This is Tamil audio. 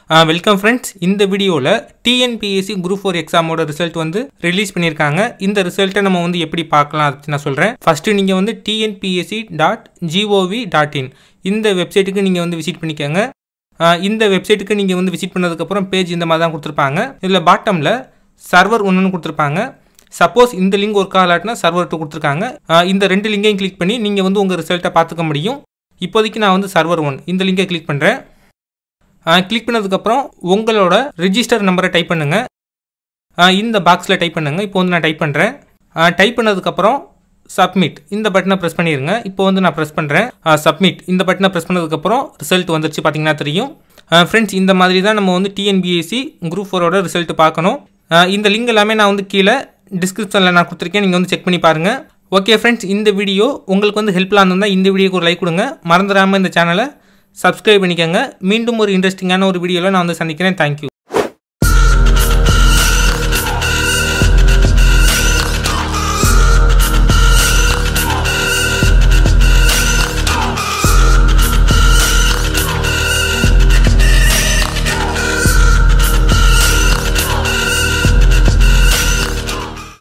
வெல்கம் ஃப்ரெண்ட்ஸ் இந்த வீடியோவில் டிஎன்பிஎஸ்சி குரூப் ஃபோர் எக்ஸாமோட ரிசல்ட் வந்து ரிலீஸ் பண்ணியிருக்காங்க இந்த ரிசல்ட்டை நம்ம வந்து எப்படி பார்க்கலாம் அது நான் சொல்கிறேன் ஃபஸ்ட்டு நீங்கள் வந்து TNPSC dot GOV dot in இந்த வெப்சைட்டுக்கு நீங்கள் வந்து விசிட் பண்ணிக்கோங்க ஆஹ் இந்த வெப்சைட்டுக்கு நீங்கள் வந்து விசிட் பண்ணதுக்கப்புறம் பேஜ் இந்த மாதிரி தான் கொடுத்துருப்பாங்க இதில் பாட்டமில் சர்வர் ஒன்றுன்னு கொடுத்துருப்பாங்க சப்போஸ் இந்த லிங்க் ஒர்க் ஆகலாட்டினா சர்வர் டூ கொடுத்துருக்காங்க ஆஹ் இந்த ரெண்டு லிங்கையும் கிளிக் பண்ணி நீங்கள் வந்து உங்கள் ரிசல்ட்டை பார்த்துக்க முடியும் இப்போதைக்கு நான் வந்து சர்வர் ஒன் இந்த லிங்கை கிளிக் பண்ணுறேன் கிளிக் பண்ணதுக்கப்புறம் உங்களோட ரிஜிஸ்டர் நம்பரை டைப் பண்ணுங்கள் இந்த பாக்ஸில் டைப் பண்ணுங்கள் இப்போ வந்து நான் டைப் பண்ணுறேன் டைப் பண்ணதுக்கப்புறம் சப்மிட் இந்த பட்டனை ப்ரெஸ் பண்ணிடுங்க இப்போ வந்து நான் ப்ரெஸ் பண்ணுறேன் சப்மிட் இந்த பட்டனை ப்ரெஸ் பண்ணதுக்கப்புறம் ரிசல்ட் வந்துருச்சு பார்த்தீங்கன்னா தெரியும் ஃப்ரெண்ட்ஸ் இந்த மாதிரி தான் நம்ம வந்து டிஎன்பிஎஸ்சி குரூப் ஃபோரோட ரிசல்ட் பார்க்கணும் ஆஹ் இந்த லிங்க் எல்லாமே நான் வந்து கீழே டிஸ்கிரிப்ஷனில் நான் கொடுத்துருக்கேன் நீங்கள் வந்து செக் பண்ணி பாருங்கள் ஓகே ஃப்ரெண்ட்ஸ் இந்த வீடியோ உங்களுக்கு வந்து ஹெல்ப்ஃபுல்லாக இருந்தால் இந்த வீடியோக்கு ஒரு லைக் கொடுங்க மறந்துடாமல் இந்த சேனலை சப்ஸ்கிரைப் பண்ணிக்கோங்க மீண்டும் ஒரு இன்ட்ரெஸ்டிங்கான ஒரு வீடியோவில் நான் வந்து சந்திக்கிறேன் தேங்க்யூ